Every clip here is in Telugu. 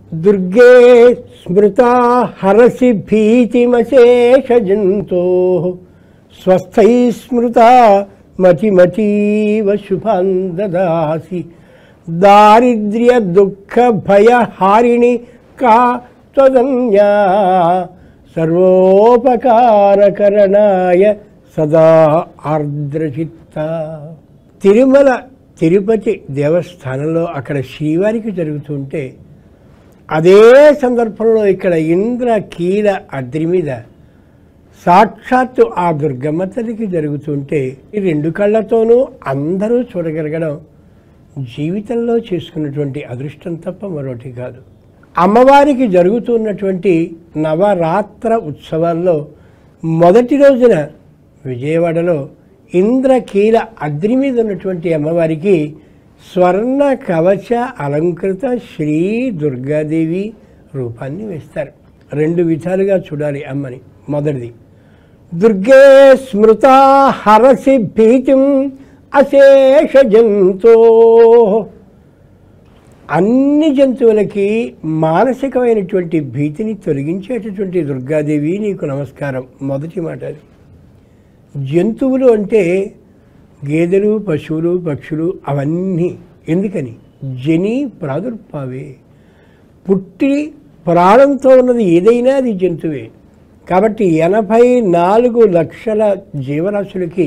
దుర్గే స్మృతా హరసి భీతిమశేష జంతో స్వస్థై స్మృత మతిమతీవ శుభాన్ దదాసి దారిద్ర్య దుఃఖ భయ హారిణి కా త్వదన్యా సర్వోపకారకరణాయ సదా ఆర్ద్రచిత్త తిరుమల తిరుపతి దేవస్థానంలో అక్కడ శ్రీవారికి జరుగుతుంటే అదే సందర్భంలో ఇక్కడ ఇంద్ర కీల అద్రి మీద సాక్షాత్తు ఆ దుర్గమ్మ తల్లికి జరుగుతుంటే ఈ రెండు కళ్ళతోనూ అందరూ చూడగలగడం జీవితంలో చేసుకున్నటువంటి అదృష్టం తప్ప మరొకటి కాదు అమ్మవారికి జరుగుతున్నటువంటి నవరాత్ర ఉత్సవాల్లో మొదటి రోజున విజయవాడలో ఇంద్రకీల అద్రి మీద ఉన్నటువంటి అమ్మవారికి స్వర్ణ కవచ అలంకృత శ్రీ దుర్గాదేవి రూపాన్ని వేస్తారు రెండు విధాలుగా చూడాలి అమ్మని మొదటిది దుర్గే స్మృత హరసి భీతిం అశేష జంతో అన్ని జంతువులకి మానసికమైనటువంటి భీతిని తొలగించేటటువంటి దుర్గాదేవి నీకు నమస్కారం మొదటి మాట అది జంతువులు అంటే గేదెలు పశువులు పక్షులు అవన్నీ ఎందుకని జని ప్రాదుర్భావే పుట్టి ప్రాణంతో ఉన్నది ఏదైనా అది జంతువే కాబట్టి ఎనభై నాలుగు లక్షల జీవరాశులకి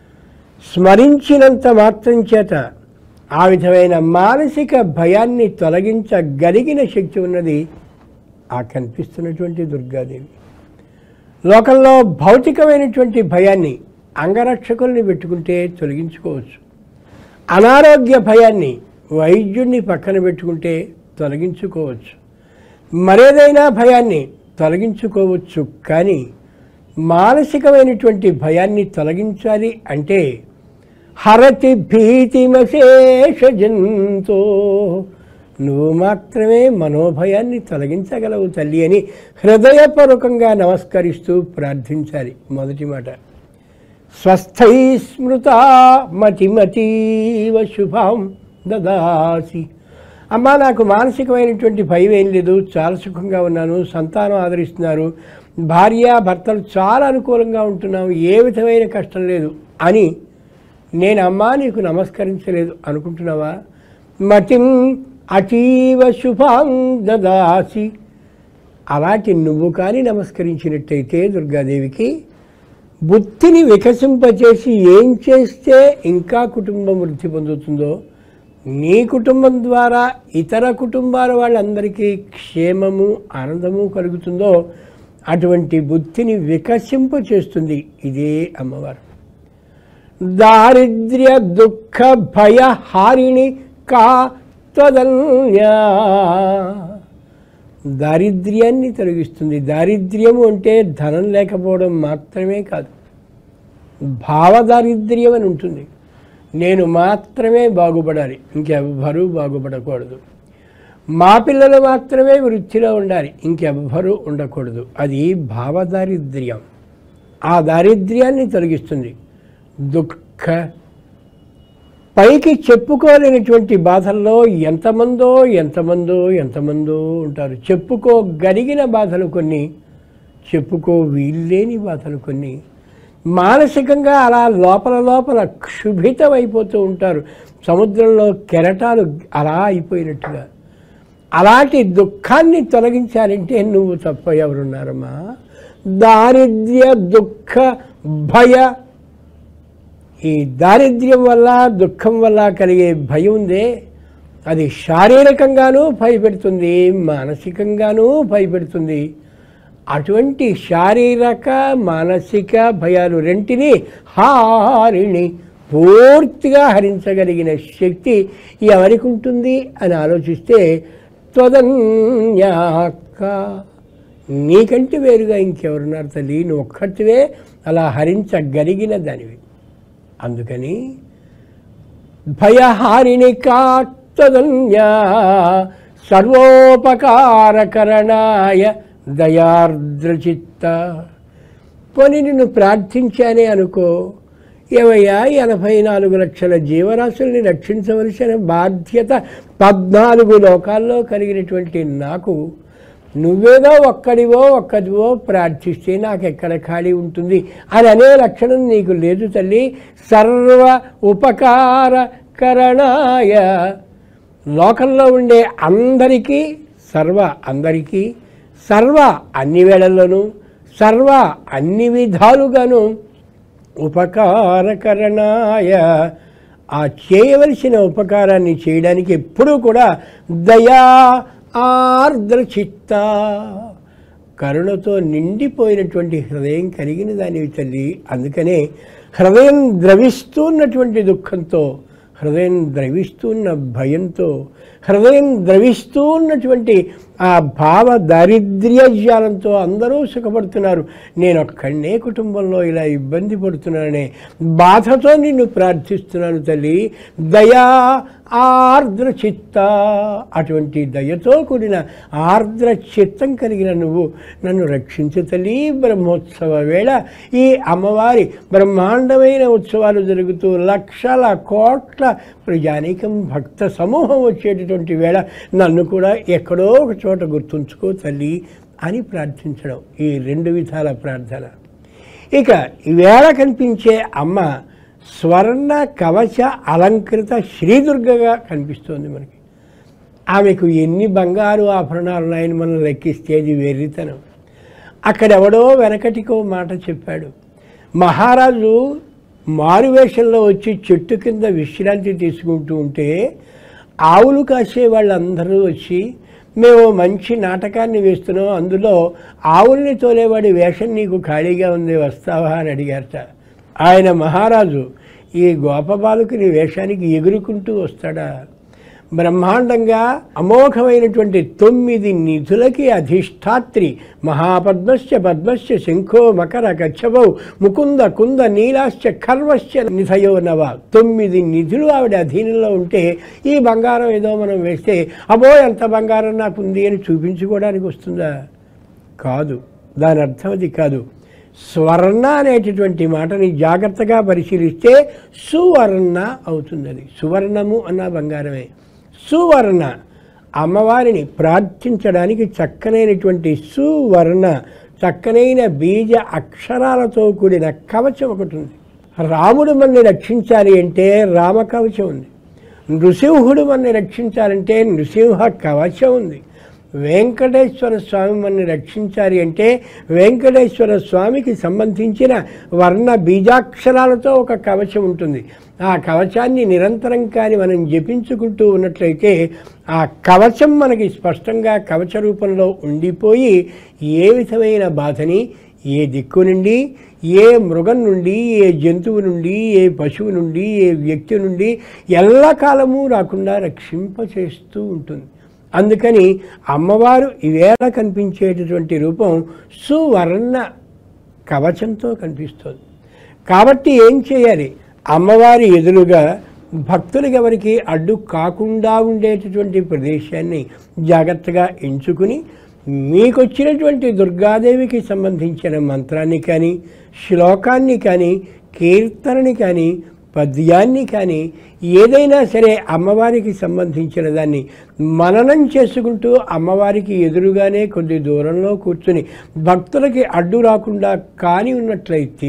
స్మరించినంత మాత్రం చేత ఆ విధమైన మానసిక భయాన్ని తొలగించగలిగిన శక్తి ఉన్నది ఆ కనిపిస్తున్నటువంటి దుర్గాదేవి లోకంలో భౌతికమైనటువంటి భయాన్ని అంగరక్షకుల్ని పెట్టుకుంటే తొలగించుకోవచ్చు అనారోగ్య భయాన్ని వైద్యుడిని పక్కన పెట్టుకుంటే తొలగించుకోవచ్చు మరేదైనా భయాన్ని తొలగించుకోవచ్చు కానీ మానసికమైనటువంటి భయాన్ని తొలగించాలి అంటే హరతి భీతిమశేష జంతో నువ్వు మాత్రమే మనోభయాన్ని తొలగించగలవు తల్లి అని హృదయపూర్వకంగా నమస్కరిస్తూ ప్రార్థించాలి మొదటి మాట స్వస్థై స్మృత మతిమతీవ శుభం దదాసి అమ్మా నాకు మానసికమైనటువంటి భయం ఏం లేదు చాలా సుఖంగా ఉన్నాను సంతానం ఆదరిస్తున్నారు భార్య భర్తలు చాలా అనుకూలంగా ఉంటున్నాం ఏ విధమైన కష్టం లేదు అని నేను అమ్మా నీకు నమస్కరించలేదు అనుకుంటున్నావా మతిం అతీవ శుభాం దదాసి అలాంటి నువ్వు కానీ నమస్కరించినట్టయితే దుర్గాదేవికి బుద్ధిని వికసింపచేసి ఏం చేస్తే ఇంకా కుటుంబం వృద్ధి పొందుతుందో నీ కుటుంబం ద్వారా ఇతర కుటుంబాల వాళ్ళందరికీ క్షేమము ఆనందము కలుగుతుందో అటువంటి బుద్ధిని వికసింప చేస్తుంది ఇదే అమ్మవారు దారిద్ర్య దుఃఖ భయ హారిణి కా త్వదన్యా దారిద్ర్యాన్ని తొలగిస్తుంది దారిద్ర్యము అంటే ధనం లేకపోవడం మాత్రమే కాదు భావదారిద్ర్యం అని ఉంటుంది నేను మాత్రమే బాగుపడాలి ఇంకెవ్వరూ బాగుపడకూడదు మా పిల్లలు మాత్రమే వృత్తిలో ఉండాలి ఇంకెవ్వరూ ఉండకూడదు అది భావదారిద్ర్యం ఆ దారిద్ర్యాన్ని తొలగిస్తుంది దుఃఖ పైకి చెప్పుకోలేనటువంటి బాధల్లో ఎంతమందో ఎంతమందో ఎంతమందో ఉంటారు చెప్పుకోగలిగిన బాధలు కొన్ని చెప్పుకో వీల్లేని బాధలు కొన్ని మానసికంగా అలా లోపల లోపల క్షుభితమైపోతూ ఉంటారు సముద్రంలో కెరటాలు అలా అయిపోయినట్టుగా అలాంటి దుఃఖాన్ని తొలగించాలంటే నువ్వు తప్ప ఎవరున్నారమ్మా దారిద్ర్య దుఃఖ భయ ఈ దారిద్ర్యం వల్ల దుఃఖం వల్ల కలిగే భయం ఉందే అది శారీరకంగానూ భయపెడుతుంది మానసికంగానూ భయపెడుతుంది అటువంటి శారీరక మానసిక భయాలు రెంటిని హారిణి పూర్తిగా హరించగలిగిన శక్తి ఎవరికి ఉంటుంది అని ఆలోచిస్తే త్వదన్యాక నీకంటే వేరుగా ఇంకెవరున్నారు తల్లి నువ్వు ఒక్కటివే అలా హరించగలిగిన దానివి అందుకని భయహారిణి కాత్తదన్యా సర్వోపకారకరణాయ దయార్ద్రచిత్త పోనీ నిన్ను ప్రార్థించానే అనుకో ఏవయ్యా ఎనభై నాలుగు లక్షల జీవరాశుల్ని రక్షించవలసిన బాధ్యత పద్నాలుగు లోకాల్లో కలిగినటువంటి నాకు నువ్వేదో ఒక్కడివో ఒక్కడివో ప్రార్థిస్తే నాకు ఎక్కడ ఖాళీ ఉంటుంది అని అనే లక్షణం నీకు లేదు తల్లి సర్వ ఉపకార కరణాయ లోకంలో ఉండే అందరికీ సర్వ అందరికీ సర్వ అన్ని వేళల్లోనూ సర్వ అన్ని విధాలుగాను ఉపకారకరణాయ ఆ చేయవలసిన ఉపకారాన్ని చేయడానికి ఎప్పుడూ కూడా దయా ఆర్ద్రచిత్త కరుణతో నిండిపోయినటువంటి హృదయం కలిగిన దానివి తల్లి అందుకనే హృదయం ద్రవిస్తున్నటువంటి దుఃఖంతో హృదయం ద్రవిస్తున్న భయంతో హృదయం ద్రవిస్తూ ఉన్నటువంటి ఆ భావ దారిద్ర్యజాలంతో అందరూ సుఖపడుతున్నారు నేను ఒక్కడనే కుటుంబంలో ఇలా ఇబ్బంది పడుతున్నాననే బాధతో నిన్ను ప్రార్థిస్తున్నాను తల్లి దయా ఆర్ద్ర చిత్త అటువంటి దయతో కూడిన ఆర్ద్ర చిత్తం కలిగిన నువ్వు నన్ను రక్షించు తల్లి బ్రహ్మోత్సవ వేళ ఈ అమ్మవారి బ్రహ్మాండమైన ఉత్సవాలు జరుగుతూ లక్షల కోట్ల ప్రజానీకం భక్త సమూహం వచ్చేటటువంటి వేళ నన్ను కూడా ఎక్కడో ఒక చోట గుర్తుంచుకో తల్లి అని ప్రార్థించడం ఈ రెండు విధాల ప్రార్థన ఇక ఈవేళ కనిపించే అమ్మ స్వర్ణ కవచ అలంకృత శ్రీదుర్గగా కనిపిస్తోంది మనకి ఆమెకు ఎన్ని బంగారు ఆభరణాలు ఉన్నాయని మనం లెక్కిస్తే అది వెర్రితనం అక్కడెవడో వెనకటికో మాట చెప్పాడు మహారాజు మారువేషంలో వచ్చి చెట్టు కింద విశ్రాంతి తీసుకుంటూ ఉంటే ఆవులు కాసే వాళ్ళందరూ వచ్చి మేము మంచి నాటకాన్ని వేస్తున్నాం అందులో ఆవుల్ని తోలేవాడి వేషం నీకు ఖాళీగా ఉంది వస్తావా అని అడిగారట ఆయన మహారాజు ఈ గోపబాలుకుని వేషానికి ఎగురుకుంటూ వస్తాడా బ్రహ్మాండంగా అమోఘమైనటువంటి తొమ్మిది నిధులకి అధిష్టాత్రి మహాపద్మశ్చ పద్మశ్చ శంఖో మకర కచ్చభౌ ముకుంద కుంద నీలాశ్చ ఖర్వశ్చ నిధయో నవ తొమ్మిది నిధులు ఆవిడ అధీనంలో ఉంటే ఈ బంగారం ఏదో మనం వేస్తే అబో ఎంత బంగారం నాకు ఉంది అని చూపించుకోవడానికి వస్తుందా కాదు దాని అర్థం అది కాదు స్వర్ణ అనేటటువంటి మాటని జాగ్రత్తగా పరిశీలిస్తే సువర్ణ అవుతుంది అది సువర్ణము అన్న బంగారమే సువర్ణ అమ్మవారిని ప్రార్థించడానికి చక్కనైనటువంటి సువర్ణ చక్కనైన బీజ అక్షరాలతో కూడిన కవచం ఒకటి ఉంది రాముడు మనని రక్షించాలి అంటే రామ కవచం ఉంది నృసింహుడు మనని రక్షించాలంటే నృసింహ కవచం ఉంది వెంకటేశ్వర స్వామి మనని రక్షించాలి అంటే వెంకటేశ్వర స్వామికి సంబంధించిన వర్ణ బీజాక్షరాలతో ఒక కవచం ఉంటుంది ఆ కవచాన్ని నిరంతరం కానీ మనం జపించుకుంటూ ఉన్నట్లయితే ఆ కవచం మనకి స్పష్టంగా కవచ రూపంలో ఉండిపోయి ఏ విధమైన బాధని ఏ దిక్కు నుండి ఏ మృగం నుండి ఏ జంతువు నుండి ఏ పశువు నుండి ఏ వ్యక్తి నుండి ఎల్లకాలము రాకుండా రక్షింపచేస్తూ ఉంటుంది అందుకని అమ్మవారు ఈవేళ కనిపించేటటువంటి రూపం సువర్ణ కవచంతో కనిపిస్తుంది కాబట్టి ఏం చేయాలి అమ్మవారి ఎదురుగా భక్తులకి ఎవరికి అడ్డు కాకుండా ఉండేటటువంటి ప్రదేశాన్ని జాగ్రత్తగా ఎంచుకుని మీకొచ్చినటువంటి దుర్గాదేవికి సంబంధించిన మంత్రాన్ని కానీ శ్లోకాన్ని కానీ కీర్తనని కానీ పద్యాన్ని కానీ ఏదైనా సరే అమ్మవారికి సంబంధించిన దాన్ని మననం చేసుకుంటూ అమ్మవారికి ఎదురుగానే కొద్ది దూరంలో కూర్చుని భక్తులకి అడ్డు రాకుండా కాని ఉన్నట్లయితే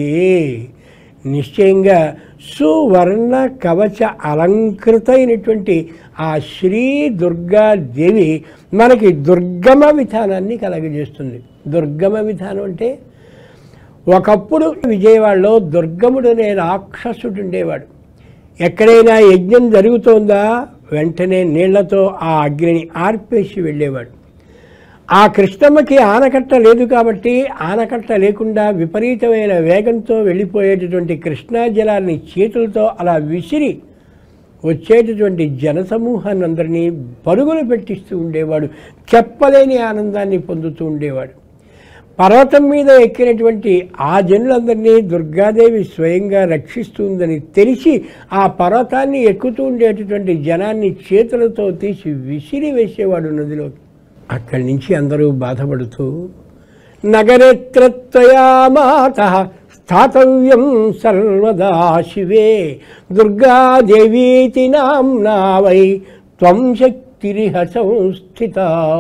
నిశ్చయంగా సువర్ణ కవచ అలంకృతమైనటువంటి ఆ శ్రీ దుర్గాదేవి మనకి దుర్గమ విధానాన్ని కలగజేస్తుంది దుర్గమ విధానం అంటే ఒకప్పుడు విజయవాడలో దుర్గముడు అనే రాక్షసుడు ఉండేవాడు ఎక్కడైనా యజ్ఞం జరుగుతోందా వెంటనే నీళ్లతో ఆ అగ్నిని ఆర్పేసి వెళ్ళేవాడు ఆ కృష్ణమ్మకి ఆనకట్ట లేదు కాబట్టి ఆనకట్ట లేకుండా విపరీతమైన వేగంతో వెళ్ళిపోయేటటువంటి కృష్ణా జలాన్ని చేతులతో అలా విసిరి వచ్చేటటువంటి జనసమూహాన్ని అందరినీ పరుగులు పెట్టిస్తూ ఉండేవాడు చెప్పలేని ఆనందాన్ని పొందుతూ ఉండేవాడు పర్వతం మీద ఎక్కినటువంటి ఆ జనులందరినీ దుర్గాదేవి స్వయంగా రక్షిస్తుందని తెలిసి ఆ పర్వతాన్ని ఎక్కుతూ ఉండేటటువంటి జనాన్ని చేతులతో తీసి విసిరి వేసేవాడు నదిలోకి అక్కడి నుంచి అందరూ బాధపడుతూ నగరేత్రత్వయా మాత స్థాతవ్యం సర్వదా శివే దుర్గాదేవీతి నామ్నా వై త్వం శక్తిరిహ సంస్థిత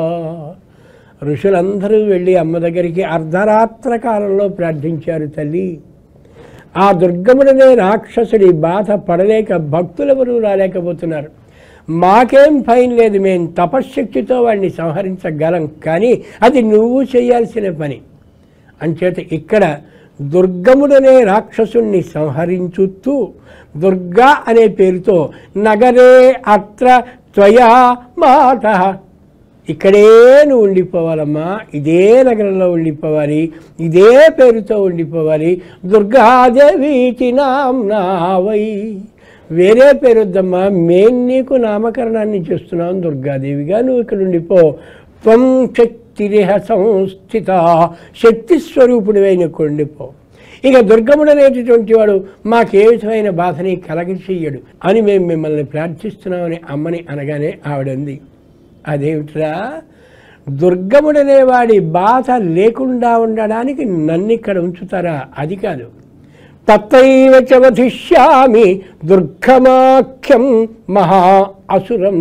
ఋషులందరూ వెళ్ళి అమ్మ దగ్గరికి అర్ధరాత్ర కాలంలో ప్రార్థించారు తల్లి ఆ దుర్గముడనే రాక్షసుడి బాధ పడలేక భక్తులెవరూ రాలేకపోతున్నారు మాకేం భయం లేదు మేం తపశ్శక్తితో వాడిని సంహరించగలం కానీ అది నువ్వు చేయాల్సిన పని అంచేత ఇక్కడ దుర్గముడనే రాక్షసుణ్ణి సంహరించుతూ దుర్గా అనే పేరుతో నగరే అత్ర త్వయా మాత ఇక్కడే నువ్వు ఉండిపోవాలమ్మా ఇదే నగరంలో ఉండిపోవాలి ఇదే పేరుతో ఉండిపోవాలి దుర్గాదేవి నామ్నావై వేరే పేరు వద్దమ్మా మేం నీకు నామకరణాన్ని చేస్తున్నాం దుర్గాదేవిగా నువ్వు ఇక్కడ ఉండిపో త్వం శక్తిరిహ సంస్థిత శక్తి స్వరూపుడివైన ఇక్కడ ఉండిపో ఇక దుర్గముడు అనేటటువంటి వాడు మాకే విధమైన బాధని కలగ చెయ్యడు అని మేము మిమ్మల్ని ప్రార్థిస్తున్నామని అమ్మని అనగానే ఆవిడంది అదేమిట్రా దుర్గముడనే వాడి బాధ లేకుండా ఉండడానికి నన్ను ఇక్కడ ఉంచుతారా అది కాదు తత్రైవ చ వధిష్యామి దుర్గమాఖ్యం మహా అసురం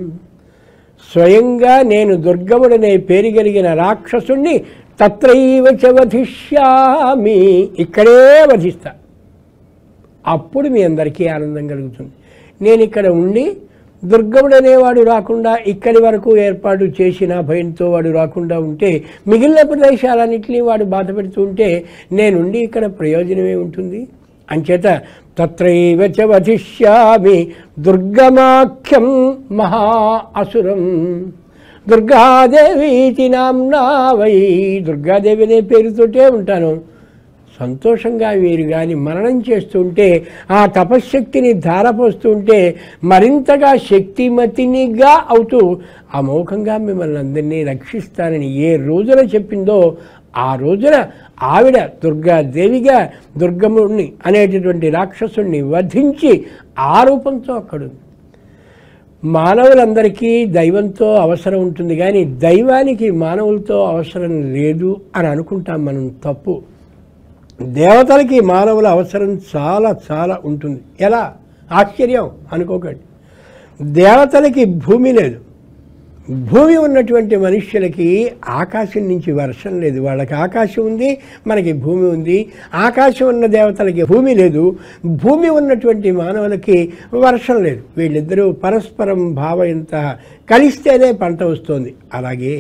స్వయంగా నేను దుర్గముడనే పేరు కలిగిన రాక్షసుణ్ణి తత్రైవ చ వధిష్యామి ఇక్కడే వధిస్తా అప్పుడు మీ అందరికీ ఆనందం కలుగుతుంది నేను ఇక్కడ ఉండి దుర్గముడు అనేవాడు రాకుండా ఇక్కడి వరకు ఏర్పాటు చేసిన భయంతో వాడు రాకుండా ఉంటే మిగిలిన ప్రదేశాలన్నింటినీ వాడు బాధ పెడుతూ ఉంటే నేనుండి ఇక్కడ ప్రయోజనమే ఉంటుంది అంచేత తత్రైవ చ వధిష్యామి దుర్గమాఖ్యం మహా అసురం దుర్గాదేవి నామ్నా వై దుర్గాదేవి అనే పేరుతోటే ఉంటాను సంతోషంగా వీరు కానీ మరణం చేస్తుంటే ఆ తపశ్శక్తిని ధారపోస్తుంటే మరింతగా శక్తిమతినిగా అవుతూ అమోఘంగా మిమ్మల్ని అందరినీ రక్షిస్తానని ఏ రోజున చెప్పిందో ఆ రోజున ఆవిడ దుర్గాదేవిగా దుర్గముడిని అనేటటువంటి రాక్షసుణ్ణి వధించి ఆ రూపంతో అక్కడుంది మానవులందరికీ దైవంతో అవసరం ఉంటుంది కానీ దైవానికి మానవులతో అవసరం లేదు అని అనుకుంటాం మనం తప్పు దేవతలకి మానవుల అవసరం చాలా చాలా ఉంటుంది ఎలా ఆశ్చర్యం అనుకోకండి దేవతలకి భూమి లేదు భూమి ఉన్నటువంటి మనుష్యులకి ఆకాశం నుంచి వర్షం లేదు వాళ్ళకి ఆకాశం ఉంది మనకి భూమి ఉంది ఆకాశం ఉన్న దేవతలకి భూమి లేదు భూమి ఉన్నటువంటి మానవులకి వర్షం లేదు వీళ్ళిద్దరూ పరస్పరం భావయంత కలిస్తేనే పంట వస్తుంది అలాగే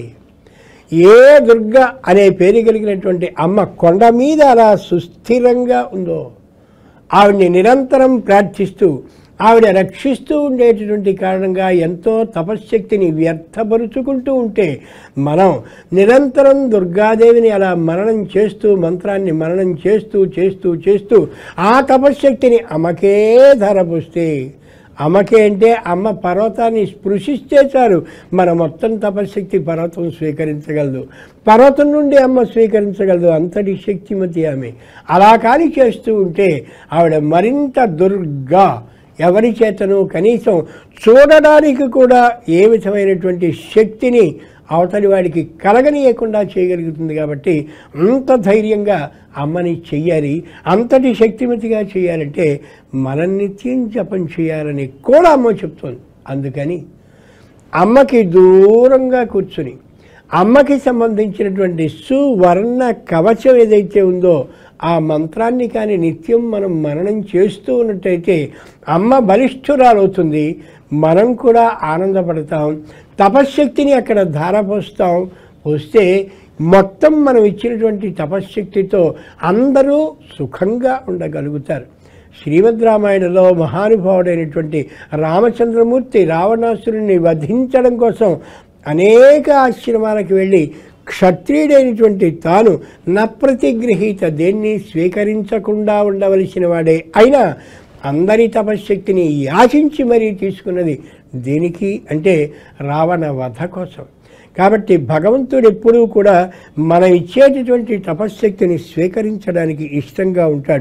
ఏ దుర్గ అనే పేరు కలిగినటువంటి అమ్మ కొండ మీద అలా సుస్థిరంగా ఉందో ఆవిడ్ని నిరంతరం ప్రార్థిస్తూ ఆవిడ రక్షిస్తూ ఉండేటటువంటి కారణంగా ఎంతో తపశ్శక్తిని వ్యర్థపరుచుకుంటూ ఉంటే మనం నిరంతరం దుర్గాదేవిని అలా మననం చేస్తూ మంత్రాన్ని మననం చేస్తూ చేస్తూ చేస్తూ ఆ తపశ్శక్తిని అమ్మకే ధరపోస్తే అమ్మకే అంటే అమ్మ పర్వతాన్ని స్పృశిస్తే చాలు మన మొత్తం తపశక్తి పర్వతం స్వీకరించగలదు పర్వతం నుండి అమ్మ స్వీకరించగలదు అంతటి శక్తిమతి ఆమె అలా కాని చేస్తూ ఉంటే ఆవిడ మరింత దుర్గా ఎవరి చేతను కనీసం చూడడానికి కూడా ఏ విధమైనటువంటి శక్తిని అవతలి వాడికి కలగనీయకుండా చేయగలుగుతుంది కాబట్టి అంత ధైర్యంగా అమ్మని చెయ్యాలి అంతటి శక్తిమతిగా చేయాలంటే మనం నిత్యం జపం చేయాలని కూడా అమ్మ చెప్తోంది అందుకని అమ్మకి దూరంగా కూర్చుని అమ్మకి సంబంధించినటువంటి సువర్ణ కవచం ఏదైతే ఉందో ఆ మంత్రాన్ని కానీ నిత్యం మనం మననం చేస్తూ ఉన్నట్టయితే అమ్మ బలిష్ఠురాలవుతుంది మనం కూడా ఆనందపడతాం తపశ్శక్తిని అక్కడ ధారపోస్తాం వస్తే మొత్తం మనం ఇచ్చినటువంటి తపశ్శక్తితో అందరూ సుఖంగా ఉండగలుగుతారు శ్రీమద్ రామాయణంలో మహానుభావుడైనటువంటి రామచంద్రమూర్తి రావణాసురుణ్ణి వధించడం కోసం అనేక ఆశ్రమాలకు వెళ్ళి క్షత్రియుడైనటువంటి తాను నప్రతిగ్రహీత దేన్ని స్వీకరించకుండా ఉండవలసిన వాడే అయినా అందరి తపశ్శక్తిని యాచించి మరీ తీసుకున్నది దేనికి అంటే రావణ వధ కోసం కాబట్టి భగవంతుడు ఎప్పుడూ కూడా మనం ఇచ్చేటటువంటి తపశ్శక్తిని స్వీకరించడానికి ఇష్టంగా ఉంటాడు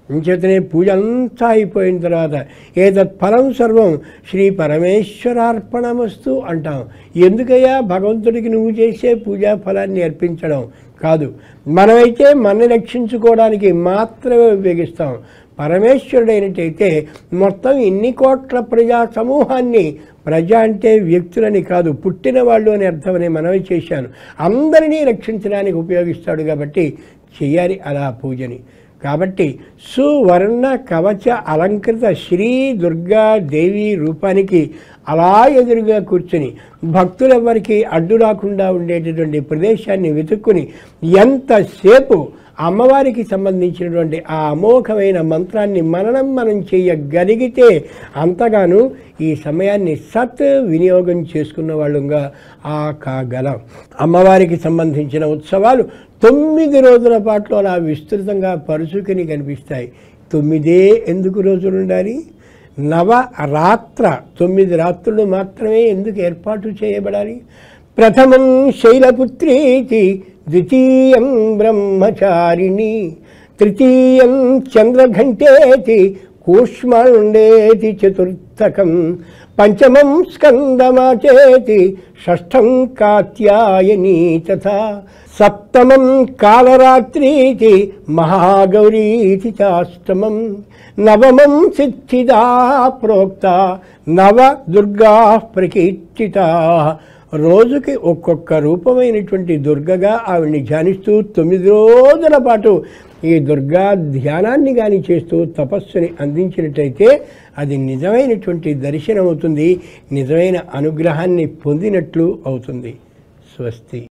ఇంచేతనే పూజ అంతా అయిపోయిన తర్వాత ఏతత్ ఫలం సర్వం శ్రీ పరమేశ్వరార్పణమస్తు అంటాం ఎందుకయ్యా భగవంతుడికి నువ్వు చేసే పూజా ఫలాన్ని అర్పించడం కాదు మనమైతే మనని రక్షించుకోవడానికి మాత్రమే ఉపయోగిస్తాం పరమేశ్వరుడైనట్టయితే మొత్తం ఇన్ని కోట్ల ప్రజా సమూహాన్ని ప్రజ అంటే వ్యక్తులని కాదు పుట్టిన వాళ్ళు అని అర్థమని మనవి చేశాను అందరినీ రక్షించడానికి ఉపయోగిస్తాడు కాబట్టి చెయ్యాలి అలా పూజని కాబట్టి సువర్ణ కవచ అలంకృత శ్రీ దుర్గా దేవి రూపానికి అలా ఎదురుగా కూర్చుని భక్తులెవ్వరికి అడ్డు రాకుండా ఉండేటటువంటి ప్రదేశాన్ని వెతుక్కుని ఎంతసేపు అమ్మవారికి సంబంధించినటువంటి ఆ అమోఘమైన మంత్రాన్ని మననం మనం చేయగలిగితే అంతగాను ఈ సమయాన్ని సత్ వినియోగం చేసుకున్న వాళ్ళుగా ఆ కాగలం అమ్మవారికి సంబంధించిన ఉత్సవాలు తొమ్మిది రోజుల పాటు అలా విస్తృతంగా పరుచుకుని కనిపిస్తాయి తొమ్మిదే ఎందుకు రోజులు ఉండాలి నవ రాత్ర తొమ్మిది రాత్రులు మాత్రమే ఎందుకు ఏర్పాటు చేయబడాలి ప్రథమం శైలపుత్రీతి ద్వితీయం బ్రహ్మచారిణి తృతీయం చంద్రఘంటేతి కూష్మాండేతి చతుర్థకం పంచమం స్కందమాచేతి షష్ఠం కాత్యాయని తథా సప్తమం కాలరాత్రీతి మహాగౌరీతి చాష్టమం నవమం సిద్ధిదా ప్రోక్త నవ దుర్గా ప్రకీర్తితా రోజుకి ఒక్కొక్క రూపమైనటువంటి దుర్గగా ఆవిడ్ని ధ్యానిస్తూ తొమ్మిది రోజుల పాటు ఈ దుర్గా ధ్యానాన్ని కానీ చేస్తూ తపస్సుని అందించినట్టయితే అది నిజమైనటువంటి దర్శనం అవుతుంది నిజమైన అనుగ్రహాన్ని పొందినట్లు అవుతుంది స్వస్తి